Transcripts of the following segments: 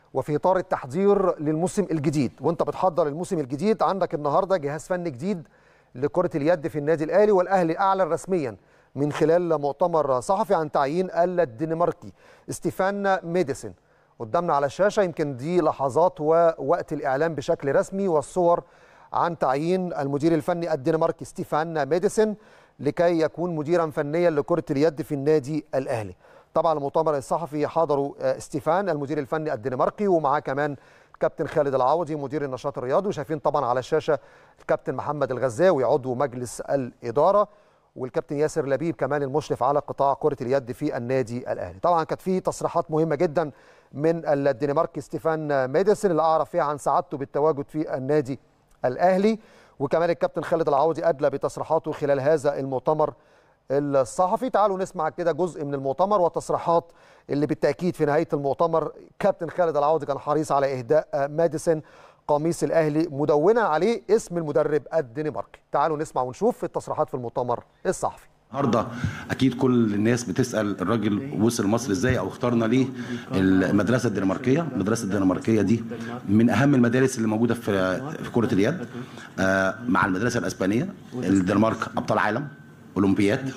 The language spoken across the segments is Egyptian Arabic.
وفي اطار التحضير للموسم الجديد وانت بتحضر الموسم الجديد عندك النهارده جهاز فني جديد لكره اليد في النادي الاهلي والاهلي اعلن رسميا من خلال مؤتمر صحفي عن تعيين الدنماركي ستيفان ميديسن قدامنا على الشاشه يمكن دي لحظات ووقت الاعلان بشكل رسمي والصور عن تعيين المدير الفني الدنماركي ستيفان ميديسن لكي يكون مديرا فنيا لكره اليد في النادي الاهلي طبعا المؤتمر الصحفي حضروا ستيفان المدير الفني الدنماركي ومعاه كمان كابتن خالد العوضي مدير النشاط الرياضي وشايفين طبعا على الشاشه الكابتن محمد الغزاوي عضو مجلس الاداره والكابتن ياسر لبيب كمان المشرف على قطاع كره اليد في النادي الاهلي طبعا كانت في تصريحات مهمه جدا من الدنماركي ستيفان ميديسن اللي اعرف فيها عن سعادته بالتواجد في النادي الاهلي وكمان الكابتن خالد العوضي ادلى بتصريحاته خلال هذا المؤتمر الصحفي تعالوا نسمع كده جزء من المؤتمر وتصريحات اللي بالتاكيد في نهايه المؤتمر كابتن خالد العوضي كان حريص على اهداء ماديسون قميص الاهلي مدونا عليه اسم المدرب الدنماركي تعالوا نسمع ونشوف في التصريحات في المؤتمر الصحفي النهارده اكيد كل الناس بتسال الراجل وصل مصر ازاي او اخترنا ليه المدرسه الدنماركيه المدرسه الدنماركيه دي من اهم المدارس اللي موجوده في في كره اليد مع المدرسه الاسبانيه الدنمارك ابطال عالم اولمبياد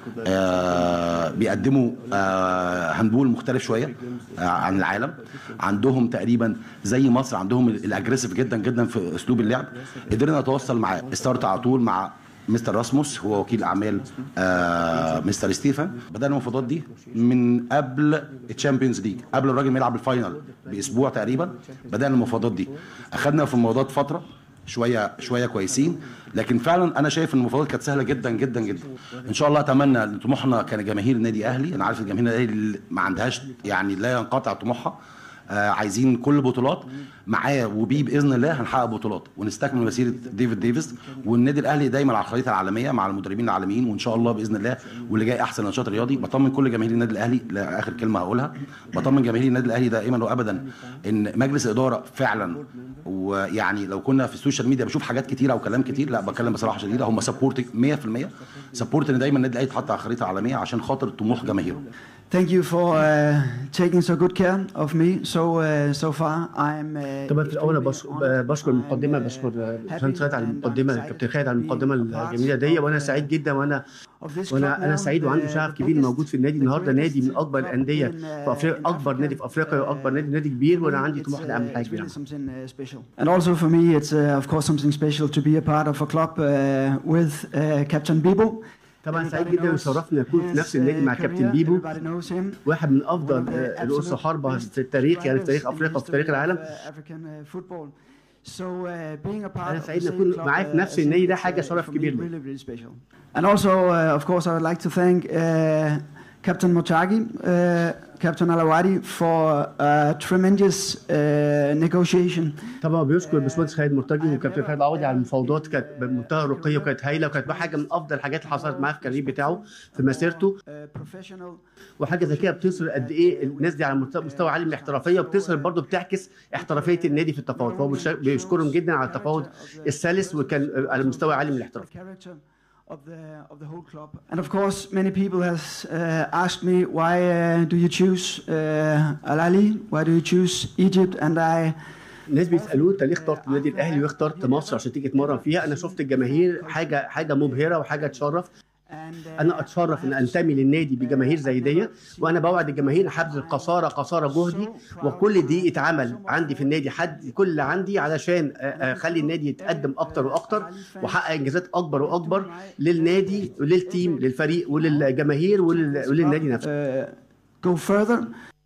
آه بيقدموا آه هاندبول مختلف شويه آه عن العالم عندهم تقريبا زي مصر عندهم الاجريسيف جدا جدا في اسلوب اللعب قدرنا نتواصل مع ستارت على طول مع مستر راسموس هو وكيل اعمال آه مستر ستيفن بدانا المفاوضات دي من قبل الشامبيونز ليج قبل الراجل ما يلعب الفاينل باسبوع تقريبا بدانا المفاوضات دي اخذنا في المفاوضات فتره شويه شويه كويسين لكن فعلا انا شايف ان المفاوضات كانت سهله جدا جدا جدا ان شاء الله اتمنى ان طموحنا كجماهير النادي الاهلي انا عارف الجماهير الاهلي ما عندهاش يعني لا ينقطع طموحها آه عايزين كل البطولات معاه وبيه باذن الله هنحقق بطولات ونستكمل مسيره ديفيد ديفيس والنادي الاهلي دايما على الخريطه العالميه مع المدربين العالميين وان شاء الله باذن الله واللي جاي احسن نشاط رياضي بطمن كل جماهير النادي الاهلي لاخر كلمه هقولها بطمن جماهير النادي الاهلي دائما وابدا ان مجلس الاداره فعلا ويعني لو كنا في السوشيال ميديا بشوف حاجات كتيره وكلام كتير لا بتكلم بصراحه شديده هم سبورت 100% سبورت ان دايما النادي الاهلي يتحط على الخريطه العالميه عشان خاطر طموح جماهيره Thank you for uh, taking so good care of me so uh, so far. I'm uh, طبعا في الاول بشكر, بشكر المقدمه بشكر باشمهندس خالد على المقدمه الكابتن خالد على المقدمه الجميله دي وانا سعيد جدا وانا وانا انا سعيد وعندي شغف كبير موجود في النادي النهارده نادي من اكبر الانديه في افريقيا اكبر نادي في افريقيا واكبر نادي نادي كبير وانا عندي طموح لاعمل حاجه كبيره And also for me it's uh, of course something special to be a part of a club uh, with uh, Captain Bibo. طبعا سعيد جدا وشرفني اكون في نفس النادي مع كابتن بيبو واحد من افضل رؤوس حربه في التاريخ يعني في تاريخ افريقيا وفي تاريخ العالم انا سعيد ان اكون معاه في نفس النادي ده حاجه شرف كبير لي And also uh, of course I would like to thank uh, Captain Motagi, uh, Captain Alawadi for uh, tremendous uh, negotiation. طبعا بيشكر الباشمهندس خالد مرتجي وكابتن خالد عوضي على المفاوضات كانت بمنتهى الرقي وكانت هايله وكانت حاجه من افضل الحاجات اللي حصلت معاه في الكارير بتاعه في مسيرته وحاجه زي كده بتظهر قد ايه الناس دي على مستوى عالي من الاحترافيه وبتظهر برضه بتعكس احترافيه النادي في التفاوض فهو بيشكرهم جدا على التفاوض السلس وكان على مستوى عالي من الاحتراف of the of the whole club. And of course, many people has uh, asked me why uh, do you choose uh, Al Ahly? Why do you choose Egypt? And I الناس بيسالوه انت ليه اخترت النادي الاهلي واخترت مصر عشان تيجي تتمرن فيها انا شفت الجماهير حاجه حاجه مبهره وحاجه تشرف انا اتشرف ان انتمي للنادي بجماهير زي دي وانا بوعد الجماهير هبذل قصارى قصارى جهدي وكل دي اتعمل عندي في النادي حد كل اللي عندي علشان اخلي النادي يتقدم اكتر واكتر واحقق انجازات اكبر واكبر للنادي وللتيم للفريق وللجماهير وللنادي نفسه go further